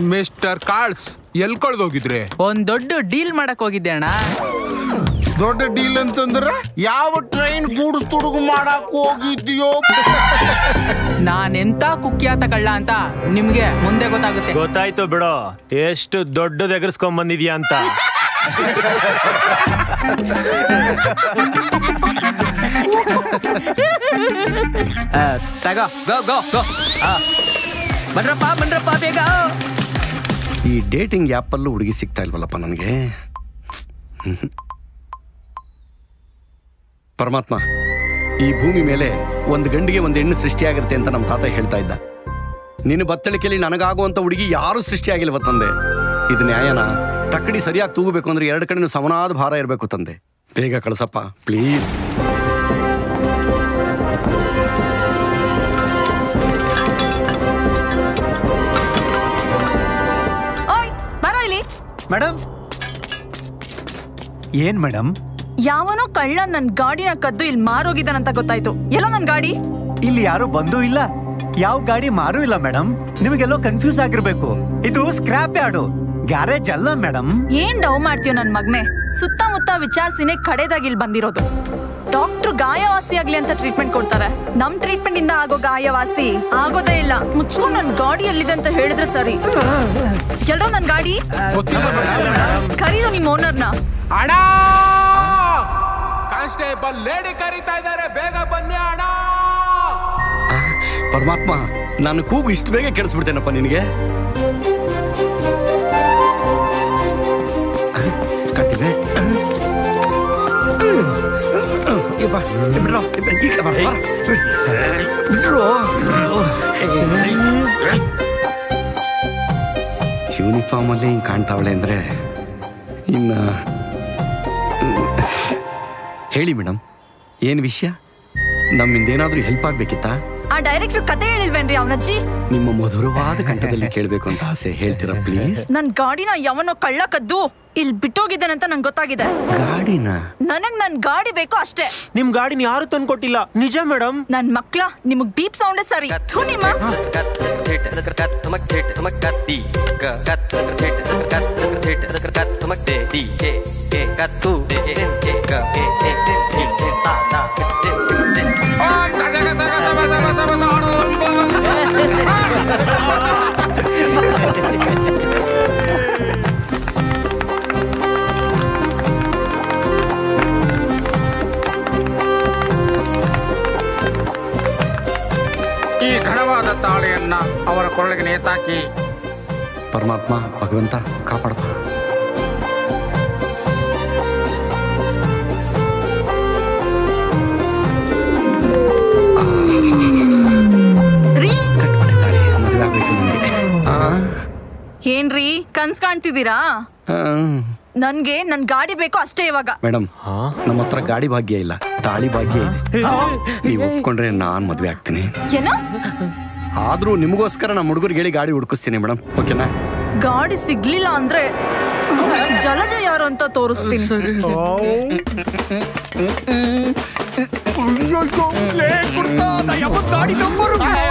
Mister cards L ಕಳ್ದೋಗಿದ್ರಿ ಒಂದ್ ದೊಡ್ಡ deal ಮಾಡಕ್ ಹೋಗಿದ್ದೆ ಅಣ್ಣ ದೊಡ್ಡ ಡೀಲ್ ಅಂತಂದ್ರೆ ಯಾವ ಟ್ರೈನ್ ಗೂಡ್ಸ್ ತುಡುಗು ಮಾಡಕ್ ಹೋಗಿದ್ಯೋ ನಾನೆಂತ ಕುಖ್ಯಾತ ಕಳ್ಳ ಅಂತ ನಿಮ್ಗೆ ಮುಂದೆ ಗೊತ್ತಾಗುತ್ತೆ ಗೊತ್ತಾಯ್ತು ಬಿಡೋ ಎಷ್ಟು ದೊಡ್ಡದು ಎಗರ್ಸ್ಕೊಂಡ್ ಬಂದಿದ್ಯಾ ಅಂತ ಆ, ತಗೋ ಗೋ ಗೋ ಗೋ ಆ. ಬನ್ರಪ್ಪ ಬನ್ರಪ್ಪ ಬೇಗ ಈ ಡೇಟಿಂಗ್ ಆ್ಯಪಲ್ಲೂ ಹುಡುಗಿ ಸಿಗ್ತಾ ಇಲ್ವಲ್ಲಪ್ಪ ನನಗೆ ಪರಮಾತ್ಮ ಈ ಭೂಮಿ ಮೇಲೆ ಒಂದು ಗಂಡಿಗೆ ಒಂದು ಹೆಣ್ಣು ಸೃಷ್ಟಿಯಾಗಿರುತ್ತೆ ಅಂತ ನಮ್ಮ ತಾತ ಹೇಳ್ತಾ ಇದ್ದ ನಿನ್ನ ಬತ್ತಳಿಕೆಯಲ್ಲಿ ನನಗಾಗುವಂಥ ಹುಡುಗಿ ಯಾರೂ ಸೃಷ್ಟಿಯಾಗಿಲ್ವ ತಂದೆ ಇದು ನ್ಯಾಯನ ತಕ್ಕಡಿ ಸರಿಯಾಗಿ ತೂಗಬೇಕು ಅಂದ್ರೆ ಎರಡು ಕಡೆನೂ ಸಮನಾದ ಭಾರ ಇರಬೇಕು ತಂದೆ ಬೇಗ ಕಳ್ಸಪ್ಪ ಪ್ಲೀಸ್ ಓಯ್ ಬರೋ ಇಲ್ಲಿ ಮೇಡಮ್ ಏನ್ ಮೇಡಮ್ ಯಾವನೋ ಕಳ್ಳ ನನ್ ಗಾಡಿನ ಕದ್ದು ಇಲ್ಲಿ ಮಾರೋಗಿದ್ದಾನಂತ ಗೊತ್ತಾಯ್ತು ಎಲ್ಲೋ ನನ್ ಗಾಡಿ ಇಲ್ಲಿ ಯಾರು ಬಂದೂ ಇಲ್ಲ ಯಾವ ಗಾಡಿ ಮಾರೂ ಇಲ್ಲ ಮೇಡಮ್ ನಿಮಗೆಲ್ಲೋ ಕನ್ಫ್ಯೂಸ್ ಆಗಿರ್ಬೇಕು ಇದು ಸ್ಕ್ರಾಪ್ ಯಾರ್ಡು ಗ್ಯಾರೇಜ್ ಅಲ್ಲ ಮೇಡಮ್ ಏನ್ ಡವ್ ಮಾಡ್ತೀಯ ನನ್ ಮಗ್ನೆ ಸುತ್ತಮುತ್ತ ವಿಚಾರಿಸಿನೇ ಕಡೆದಾಗಿ ಇಲ್ಲಿ ಬಂದಿರೋದು ಡಾಕ್ಟ್ರು ಗಾಯವಾಸಿ ಆಗ್ಲಿ ಅಂತ ಟ್ರೀಟ್ಮೆಂಟ್ ಕೊಡ್ತಾರೆ ನಮ್ ಟ್ರೀಟ್ಮೆಂಟ್ ಇಂದ ಆಗೋ ಗಾಯವಾಸಿ ಆಗೋದೇ ಇಲ್ಲ ಮುಚ್ಕೊಂಡು ನನ್ ಗಾಡಿ ಎಲ್ಲಿದೆ ಅಂತ ಹೇಳಿದ್ರೆ ಸರಿ ಎಲ್ರೋ ನನ್ ಗಾಡಿ ಕರೀರು ನಿಮ್ ಓನರ್ನ ಅಣ್ಣ ಕಾನ್ಸ್ಟೇಬಲ್ ಲೇಡಿ ಕರೀತಾ ಇದ್ದಾರೆ ಬೇಗ ಬನ್ನಿ ಅಣ್ಣ ಪರಮಾತ್ಮ ನಾನು ಕೂಗು ಇಷ್ಟು ಬೇಗ ಕೇಳಿಸ್ಬಿಡ್ತೇನಪ್ಪ ನಿನಗೆ ಕಟ್ಟಿವೆ ಯಪ್ಪ, ಬಿಡ್ರೋ, ಈ ಕಡೆ ಬಾ, ಬಾ. ಬಿಡ್ರೋ. ಯೂನಿಫಾರ್ಮ್ ಅಲ್ಲಿ ಹಿಂಗ್ ಕಾಣ್ತಾವಳೆ ಅಂದ್ರೆ ಇನ್ನ ಹೇಳಿ ಮೇಡಮ್ ಏನ್ ವಿಷಯ ನಮ್ಮಿಂದ ಏನಾದ್ರೂ ಹೆಲ್ಪ್ ಆಗ್ಬೇಕಿತ್ತಾ ಆ ಡೈರೆಕ್ಟರ್ ಕತೆ ಹೇಳಿಲ್ವೇನ್ರಿ ಅವನಜ್ಜಿ ನಿಮ್ಮ ಮಧುರವಾದ ಕಂಠದಲ್ಲಿ ಕೇಳಬೇಕು ಅಂತ ಆಸೆ ಹೇಳ್ತೀರಾ ಪ್ಲೀಸ್ ನನ್ ಗಾಡಿನ ಯಾವನೋ ಕಳ್ಳ ಕದ್ದು ಇಲ್ಲಿ ಬಿಟ್ಟೋಗಿದ್ದಾನಂತ ನಂಗೆ ಗೊತ್ತಾಗಿದೆ ಗಾಡಿನ ನನಗ್ ನನ್ ಗಾಡಿ ಬೇಕು ಅಷ್ಟೇ ನಿಮ್ ಗಾಡಿನ ಯಾರು ತಂದ್ಕೊಟ್ಟಿಲ್ಲ ನಿಜ ಮೇಡಮ್ ನನ್ ಮಕ್ಳ ನಿಮಗ್ ಬೀಪ್ ಸೌಂಡೇ ಸರಿ ಥು ನಿಮ್ಮ ಈ ಘನವಾದ ತಾಳೆಯನ್ನ ಅವರ ಕೊರಳಿಗೆ ನೇತಾಕಿ ಪರಮಾತ್ಮ ಭಗವಂತ ಕಾಪಾಡಪ್ಪ ರೀ ಕಟ್ಬಿಟ್ಟಿದ್ದಾಳೆ ಮದುವೆ ಆಗ್ಬೇಕು ನನಗೆ ಆ, ಏನ್ರಿ ಕನ್ಸ್ ಕಾಣ್ತಿದ್ದೀರಾ ಆ. ನನ್ಗೆ ನನ್ ಗಾಡಿ ಬೇಕು ಅಷ್ಟೇ ಇವಾಗ ಮೇಡಮ್ ನಮ್ಮ ಹತ್ರ ಗಾಡಿ ಭಾಗ್ಯ ಇಲ್ಲ ತಾಳಿ ಭಾಗ್ಯ ಇದೆ ನೀವು ಒಪ್ಕೊಂಡ್ರೆ ನಾನ್ ಮದ್ವೆ ಆಗ್ತೀನಿ ಏನೋ ಆದ್ರೂ ನಿಮಗೋಸ್ಕರ ನಮ್ಮ ಹುಡುಗರಿಗೆ ಹೇಳಿ ಗಾಡಿ ಹುಡುಕಿಸ್ತೀನಿ ಮೇಡಮ್ ಓಕೆನಾ ಗಾಡಿ ಸಿಗ್ಲಿಲ್ಲ ಅಂದ್ರೆ ಜಲಜ ಯಾರು ಅಂತ ತೋರಿಸ್ತೀನಿ ಗಾಡಿ ನಂಬರ್